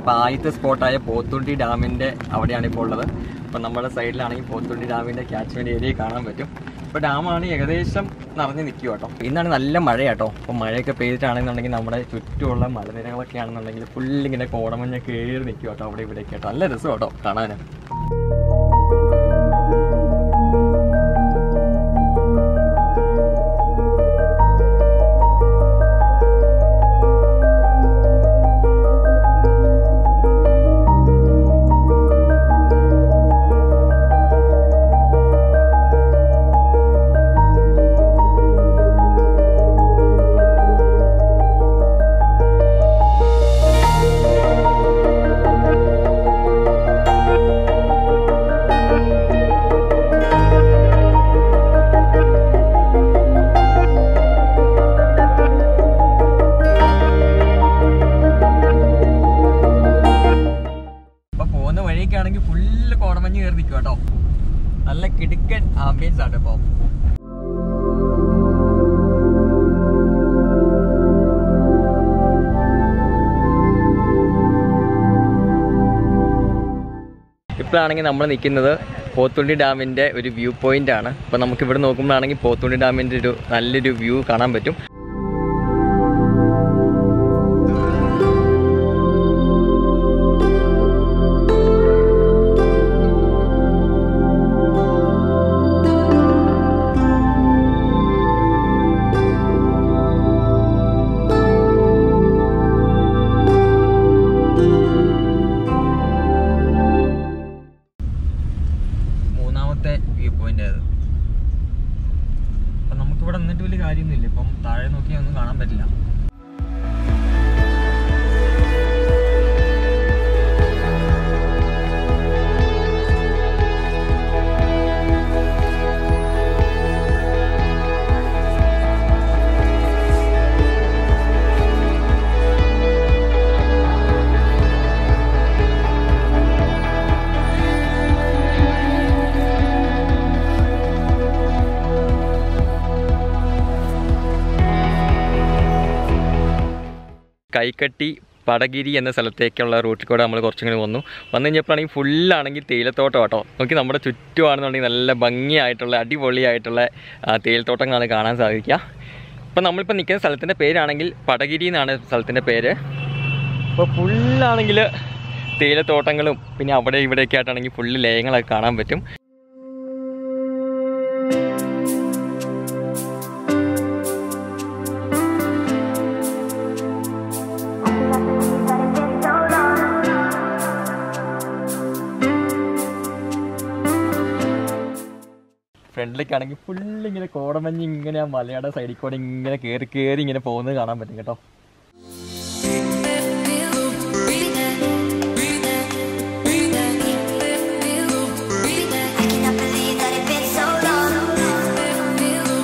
ഇപ്പോൾ ആദ്യത്തെ സ്പോട്ടായ പോത്തുണ്ടി ഡാമിൻ്റെ അവിടെയാണ് ഇപ്പോൾ ഉള്ളത് അപ്പോൾ നമ്മുടെ സൈഡിലാണെങ്കിൽ പോത്തുണ്ടി ഡാമിൻ്റെ ക്യാച്ച്മെൻറ്റ് ഏരിയ കാണാൻ പറ്റും ഇപ്പോൾ ഡാമാണ് ഏകദേശം നിറഞ്ഞു നിൽക്കുക കേട്ടോ ഇന്നാണ് നല്ല മഴ കേട്ടോ അപ്പോൾ മഴയൊക്കെ പെയ്തിട്ടാണെന്നുണ്ടെങ്കിൽ നമ്മുടെ ചുറ്റുമുള്ള മലനിരകളൊക്കെ ആണെന്നുണ്ടെങ്കിൽ ഫുള്ളിങ്ങനെ കോടമഞ്ഞ കയറി നിൽക്കുക കേട്ടോ അവിടെ ഇവിടെയൊക്കെ കേട്ടോ നല്ല രസം കേട്ടോ കാണാൻ അപ്പൊ പോകുന്ന വഴിയൊക്കെ ആണെങ്കിൽ ഫുള്ള് കോടമഞ്ഞ് കയറി നിൽക്കുക കേട്ടോ നല്ല കിടുക്കൻ ആംബിയൻസ് ആണ് ഇപ്പൊ ഇപ്പോഴാണെങ്കിൽ നമ്മൾ നിൽക്കുന്നത് പോത്തുണ്ടി ഡാമിൻ്റെ ഒരു വ്യൂ പോയിന്റ് ആണ് അപ്പോൾ നമുക്ക് ഇവിടെ നോക്കുമ്പോഴാണെങ്കിൽ പോത്തുണ്ടി ഡാമിൻ്റെ ഒരു നല്ലൊരു വ്യൂ കാണാൻ പറ്റും മൂന്നാമത്തെ വ്യൂ പോയിന്റ് അത് അപ്പം നമുക്കിവിടെ നിന്നിട്ട് വലിയ കാര്യമൊന്നുമില്ല ഇപ്പം താഴെ നോക്കിയാൽ ഒന്നും കാണാൻ പറ്റില്ല കൈക്കട്ടി പടഗിരി എന്ന സ്ഥലത്തേക്കുള്ള റൂട്ടിൽ കൂടെ നമ്മൾ കുറച്ചും കൂടി വന്നു വന്നു കഴിഞ്ഞപ്പോഴാണെങ്കിൽ ഫുള്ളാണെങ്കിൽ തേയിലത്തോട്ടം കേട്ടോ നോക്കി നമ്മുടെ ചുറ്റുമാണെന്നുണ്ടെങ്കിൽ നല്ല ഭംഗിയായിട്ടുള്ള അടിപൊളിയായിട്ടുള്ള ആ, തേയിലത്തോട്ടങ്ങളാണ് കാണാൻ സാധിക്കുക ഇപ്പം നമ്മളിപ്പോൾ നിൽക്കുന്ന സ്ഥലത്തിൻ്റെ പേരാണെങ്കിൽ പടഗിരി എന്നാണ് സ്ഥലത്തിൻ്റെ പേര് അപ്പോൾ ഫുള്ളാണെങ്കിൽ തേയിലത്തോട്ടങ്ങളും പിന്നെ അവിടെ ഇവിടെയൊക്കെ ആയിട്ടാണെങ്കിൽ ഫുള്ള് ലയങ്ങളൊക്കെ കാണാൻ പറ്റും ഫ്രണ്ടിലേക്കാണെങ്കിൽ ഫുള്ള് ഇങ്ങനെ കോടമഞ്ഞ് ഇങ്ങനെ ആ മലയുടെ സൈഡിൽ കൂടെ ഇങ്ങനെ കയറി കയറി ഇങ്ങനെ പോകുന്നത് കാണാൻ പറ്റും കേട്ടോ I cannot believe that it's been so long.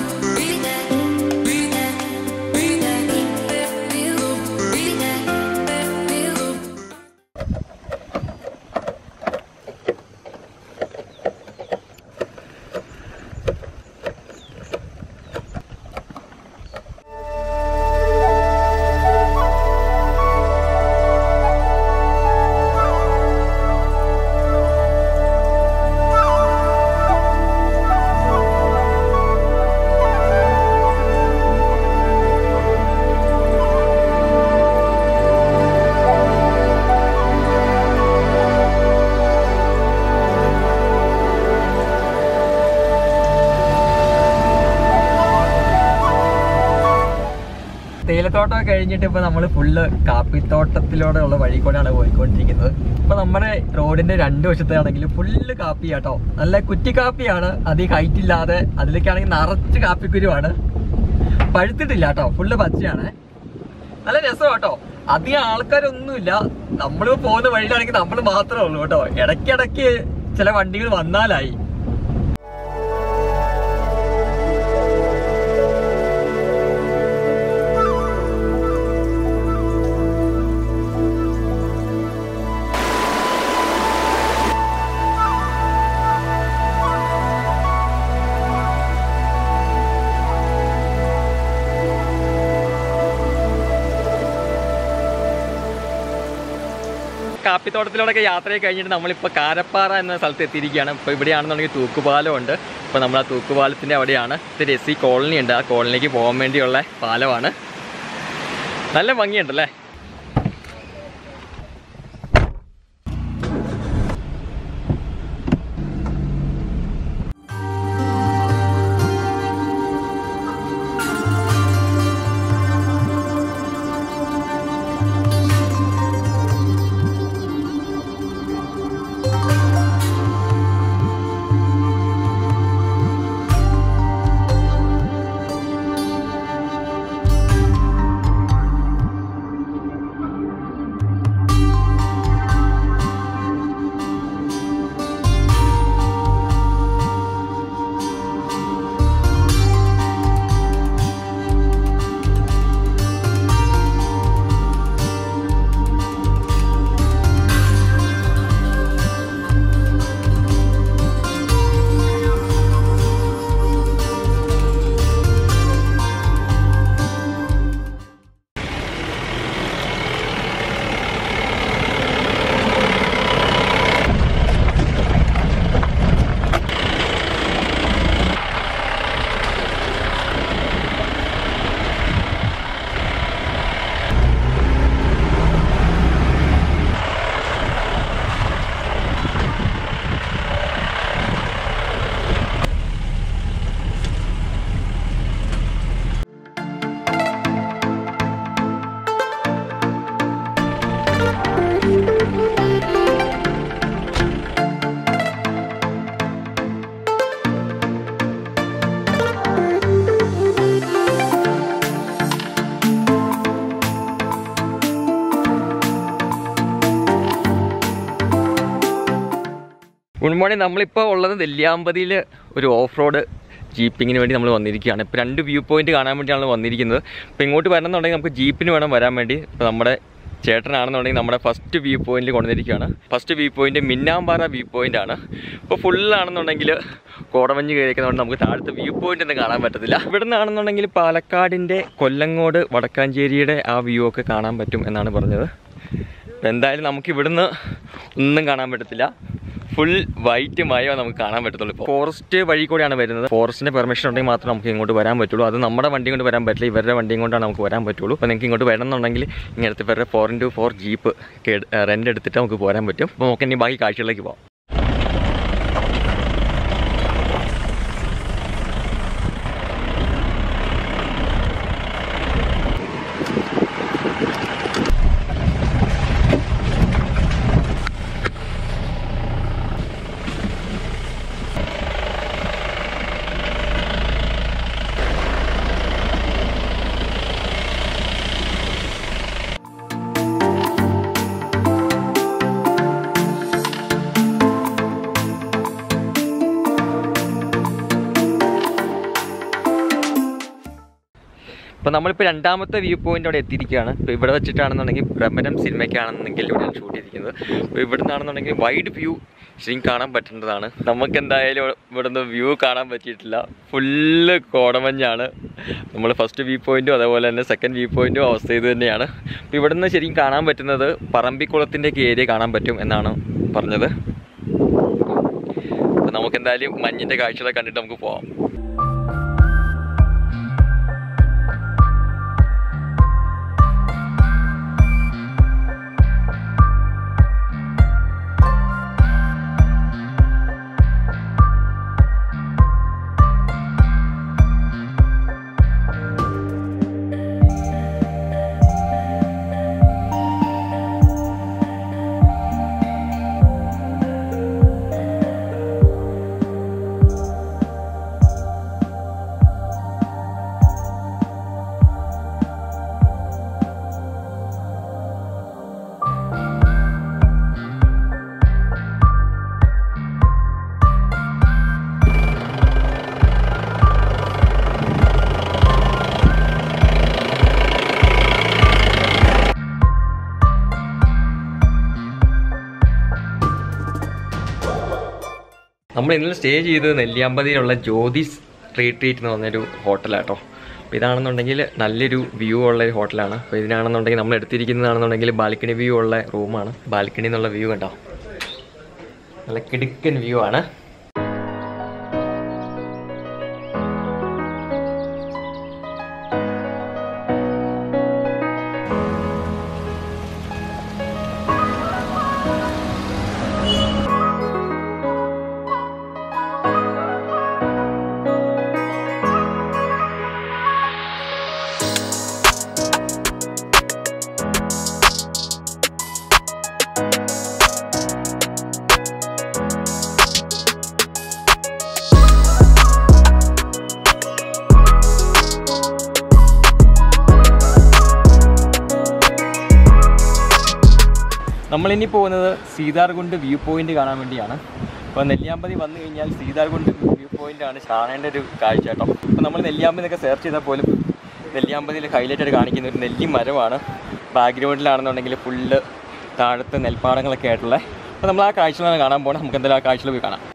തേയിലത്തോട്ടം കഴിഞ്ഞിട്ട് ഇപ്പൊ നമ്മൾ ഫുള്ള് കാപ്പിത്തോട്ടത്തിലൂടെ ഉള്ള വഴി കൂടെയാണ് പോയിക്കൊണ്ടിരിക്കുന്നത് ഇപ്പൊ നമ്മുടെ റോഡിന്റെ രണ്ട് വശത്താണെങ്കിൽ ഫുള്ള് കാപ്പി കേട്ടോ നല്ല കുറ്റി കാപ്പിയാണ് അധികം ഹൈറ്റ് ഇല്ലാതെ അതിലേക്കാണെങ്കിൽ നിറച്ച് കാപ്പിക്കുരുവാണ് പഴുത്തിട്ടില്ല കേട്ടോ ഫുള്ള് പച്ചയാണ് നല്ല രസം കേട്ടോ അധികം ആൾക്കാരൊന്നുമില്ല നമ്മൾ പോകുന്ന വഴിയിലാണെങ്കിൽ നമ്മൾ മാത്രമേ ഉള്ളൂ കേട്ടോ ഇടയ്ക്കിടയ്ക്ക് ചില വണ്ടികൾ വന്നാലായി കാപ്പിത്തോട്ടത്തിലൂടെയൊക്കെ യാത്രയൊക്കെ കഴിഞ്ഞിട്ട് നമ്മളിപ്പോൾ കാരപ്പാറ എന്ന സ്ഥലത്ത് എത്തിയിരിക്കുകയാണ് ഇപ്പോൾ ഇവിടെയാണെന്നുണ്ടെങ്കിൽ തൂക്കുപാലം ഉണ്ട് ഇപ്പോൾ നമ്മൾ ആ തൂക്കുപാലത്തിൻ്റെ അവിടെയാണ് ഇത് രസി കോളനി ഉണ്ട് ആ കോളനിക്ക് പോകാൻ വേണ്ടിയുള്ള പാലമാണ് നല്ല ഭംഗിയുണ്ടല്ലേ ഗുഡ് മോർണിംഗ് നമ്മളിപ്പോൾ ഉള്ളത് നെല്ലിയാമ്പതിയിൽ ഒരു ഓഫ് റോഡ് ജീപ്പിങ്ങിന് വേണ്ടി നമ്മൾ വന്നിരിക്കുകയാണ് ഇപ്പോൾ രണ്ട് വ്യൂ പോയിന്റ് കാണാൻ വേണ്ടിയാണ് വന്നിരിക്കുന്നത് ഇപ്പോൾ ഇങ്ങോട്ട് വരണമെന്നുണ്ടെങ്കിൽ നമുക്ക് ജീപ്പിന് വേണം വരാൻ വേണ്ടി ഇപ്പോൾ നമ്മുടെ ചേട്ടനാണെന്നുണ്ടെങ്കിൽ നമ്മുടെ ഫസ്റ്റ് വ്യൂ പോയിന്റിൽ കൊണ്ടുവന്നിരിക്കുകയാണ് first viewpoint Minnampara viewpoint ആണ് ഇപ്പോൾ ഫുള്ളാണെന്നുണ്ടെങ്കിൽ കോടമഞ്ഞ് കയറിക്കുന്നതുകൊണ്ട് നമുക്ക് താഴത്തെ വ്യൂ പോയിന്റ് ഒന്നും കാണാൻ പറ്റത്തില്ല ഇവിടെ നിന്നാണെന്നുണ്ടെങ്കിൽ പാലക്കാടിൻ്റെ കൊല്ലങ്ങോട് വടക്കാഞ്ചേരിയുടെ ആ വ്യൂ ഒക്കെ കാണാൻ പറ്റും എന്നാണ് പറഞ്ഞത് അപ്പോൾ എന്തായാലും നമുക്ക് ഇവിടുന്ന് ഒന്നും കാണാൻ പറ്റത്തില്ല ഫുൾ വൈറ്റ് മയോ നമുക്ക് കാണാൻ പറ്റത്തുള്ളൂ ഇപ്പോൾ ഫോറസ്റ്റ് വഴി കൂടെയാണ് വരുന്നത് ഫോറസ്റ്റിന്റെ പെർമിഷൻ ഉണ്ടെങ്കിൽ മാത്രമേ നമുക്ക് ഇങ്ങോട്ട് വരാൻ പറ്റുള്ളൂ അത് നമ്മുടെ വണ്ടി കൊണ്ട് വരാൻ പറ്റില്ല ഇവരുടെ വണ്ടിയും കൊണ്ടാണ് നമുക്ക് വരാൻ പറ്റുള്ളൂ അപ്പോൾ നിങ്ങൾക്ക് ഇങ്ങോട്ട് വരണമെന്നുണ്ടെങ്കിൽ ഇങ്ങനത്തെ ഇവരുടെ four into four jeep rent എടുത്തിട്ട് നമുക്ക് പോരാൻ പറ്റും അപ്പോൾ നമുക്ക് ഇനി ബാക്കി കാഴ്ചകളിലേക്ക് പോകാം അപ്പോൾ നമ്മളിപ്പോൾ രണ്ടാമത്തെ വ്യൂ പോയിന്റ് അവിടെ എത്തിയിരിക്കുകയാണ് ഇപ്പോൾ ഇവിടെ വെച്ചിട്ടാണെന്നുണ്ടെങ്കിൽ ഭ്രമരം സിനിമയ്ക്കാണെന്നുണ്ടെങ്കിൽ ഇവിടെ ഷൂട്ട് ചെയ്തിരിക്കുന്നത് അപ്പോൾ ഇവിടെ നിന്നാണെന്നുണ്ടെങ്കിൽ വൈഡ് വ്യൂ ശരിക്കും കാണാൻ പറ്റേണ്ടതാണ് നമുക്ക് എന്തായാലും ഇവിടുന്ന് വ്യൂ കാണാൻ പറ്റിയിട്ടില്ല ഫുള്ള് കോടമഞ്ഞാണ് നമ്മൾ ഫസ്റ്റ് വ്യൂ പോയിന്റും അതേപോലെ തന്നെ സെക്കൻഡ് വ്യൂ പോയിന്റും അവസ്ഥ ഇത് തന്നെയാണ് അപ്പോൾ ഇവിടുന്ന് ശരിക്കും കാണാൻ പറ്റുന്നത് പറമ്പിക്കുളത്തിൻ്റെയൊക്കെ ഏരിയ കാണാൻ പറ്റും എന്നാണ് പറഞ്ഞത് അപ്പോൾ നമുക്ക് എന്തായാലും മഞ്ഞിൻ്റെ കാഴ്ചകളൊക്കെ കണ്ടിട്ട് നമുക്ക് പോവാം നമ്മൾ ഇന്നലെ സ്റ്റേ ചെയ്തത് നെല്ലിയാമ്പതിയിലുള്ള ജ്യോതിസ് റീട്രീറ്റ് എന്ന് പറഞ്ഞൊരു ഹോട്ടലാട്ടോ അപ്പോൾ ഇതാണെന്നുണ്ടെങ്കിൽ നല്ലൊരു വ്യൂ ഉള്ള ഒരു ഹോട്ടലാണ് അപ്പോൾ ഇതിനാണെന്നുണ്ടെങ്കിൽ നമ്മൾ എടുത്തിരിക്കുന്നതാണെന്നുണ്ടെങ്കിൽ ബാൽക്കണി വ്യൂ ഉള്ള റൂമാണ് ബാൽക്കണി എന്നുള്ള വ്യൂ കണ്ടോ നല്ല കിടുക്കൻ വ്യൂ ആണ് നമ്മളിനി പോകുന്നത് സീതാർകുണ്ട് വ്യൂ പോയിന്റ് കാണാൻ വേണ്ടിയാണ് അപ്പോൾ നെല്ലിയാമ്പതി വന്നു കഴിഞ്ഞാൽ സീതാർകുണ്ട് വ്യൂ പോയിന്റ് ആണ് കാണേണ്ട ഒരു കാഴ്ച കേട്ടോ അപ്പോൾ നമ്മൾ നെല്ലിയാമ്പതി ഒക്കെ സെർച്ച് ചെയ്താൽ പോലും നെല്ലിയാമ്പതിയിൽ ഹൈലൈറ്റ് ആയിട്ട് കാണിക്കുന്ന ഒരു നെല്ലി മരമാണ് ബാക്ക്ഗ്രൗണ്ടിലാണെന്നുണ്ടെങ്കിൽ ഫുള്ള് താഴത്തെ നെൽപ്പാടങ്ങളൊക്കെ ആയിട്ടുള്ള അപ്പോൾ നമ്മൾ ആ കാഴ്ചകളാണ് കാണാൻ പോകുന്നത് നമുക്ക് എന്തായാലും ആ കാഴ്ചകൾ പോയി കാണാം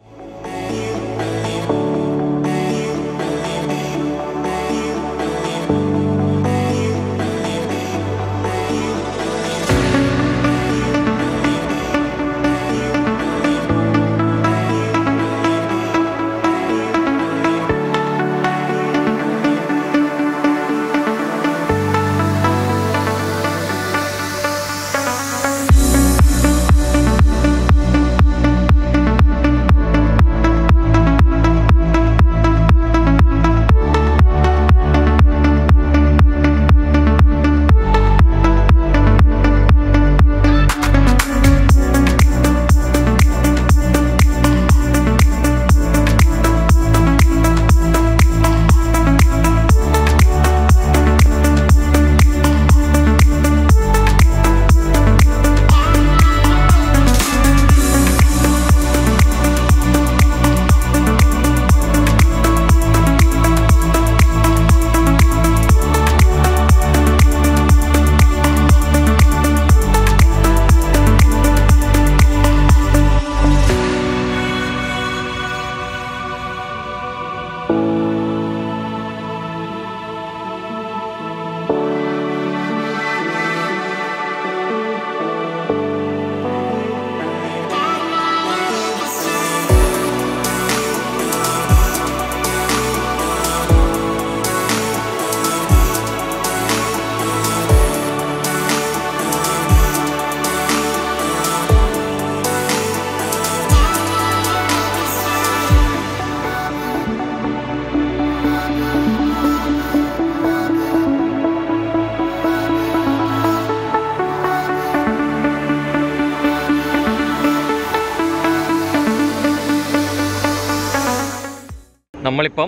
നമ്മളിപ്പം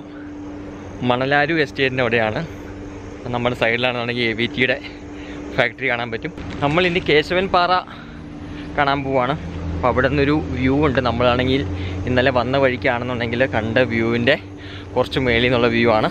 മണലാരു എസ്റ്റേറ്റിൻ്റെ അവിടെയാണ് നമ്മുടെ സൈഡിലാണെന്നുണ്ടെങ്കിൽ എ വി ടിയുടെ ഫാക്ടറി കാണാൻ പറ്റും നമ്മൾ ഇനി കേശവൻ പാറ കാണാൻ പോവാണ് അപ്പോൾ അവിടെ നിന്നൊരു വ്യൂ ഉണ്ട് നമ്മളാണെങ്കിൽ ഇന്നലെ വന്ന വഴിക്കാണെന്നുണ്ടെങ്കിൽ കണ്ട വ്യൂവിൻ്റെ കുറച്ച് മേളിൽ നിന്നുള്ള വ്യൂ ആണ്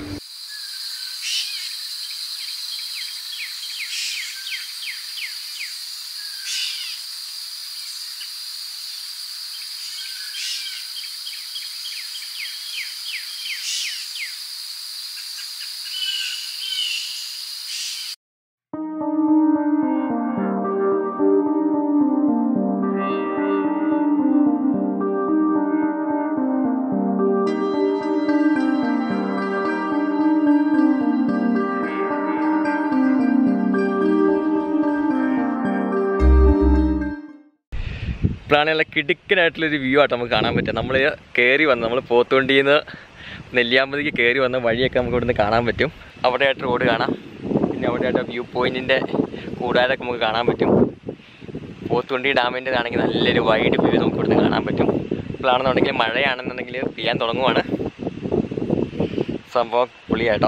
ഇപ്പോഴാണ് നല്ല കിടുക്കനായിട്ടുള്ളൊരു വ്യൂ ആയിട്ട് നമുക്ക് കാണാൻ പറ്റുക നമ്മൾ കയറി വന്ന് നമ്മൾ പോത്തുകൊണ്ടിയിൽ നിന്ന് നെല്ലിയാമ്പതിക്ക് കയറി വന്ന വഴിയൊക്കെ നമുക്ക് ഇവിടുന്ന് കാണാൻ പറ്റും അവിടെയായിട്ട് റോഡ് കാണാം പിന്നെ അവിടെയായിട്ട് വ്യൂ പോയിൻറ്റിൻ്റെ കൂടാരൊക്കെ നമുക്ക് കാണാൻ പറ്റും പോത്തുണ്ടി ഡാമിൻ്റെതാണെങ്കിൽ നല്ലൊരു വൈഡ് വ്യൂ നമുക്ക് ഇവിടുന്ന് കാണാൻ പറ്റും ഇപ്പോഴാണെന്നുണ്ടെങ്കിൽ മഴയാണെന്നുണ്ടെങ്കിൽ പെയ്യാൻ തുടങ്ങുവാണ് സംഭവം പുളിയാട്ടോ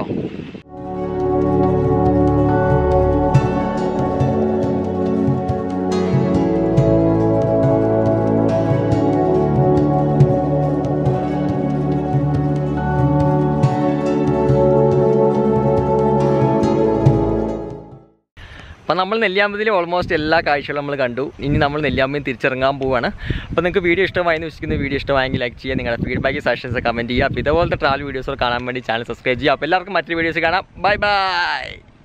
അപ്പോൾ നമ്മൾ നെല്ലിയാമ്പതിൽ ഓൾമോസ്റ്റ് എല്ലാ കാഴ്ചകളും നമ്മൾ കണ്ടു ഇനി നമ്മൾ നെല്ലിയാമ്പതിൽ തിരിച്ചിറങ്ങാൻ പോവുകയാണ് അപ്പോൾ നിങ്ങൾക്ക് വീഡിയോ ഇഷ്ടമായി എന്ന് വിശ്വസിക്കുന്ന വീഡിയോ ഇഷ്ടമായെങ്കിൽ ലൈക്ക് ചെയ്യുക നിങ്ങളുടെ ഫീഡ്ബാക്ക് സജഷൻസ് കമൻറ്റ് ചെയ്യുക അപ്പോൾ ഇതുപോലത്തെ ട്രാവൽ വീഡിയോസ് കാണാൻ വേണ്ടി ചാനൽ സബ്സ്ക്രൈബ് ചെയ്യുക അപ്പോൾ എല്ലാവർക്കും മറ്റൊരു വീഡിയോസ് കാണാം ബൈ ബൈ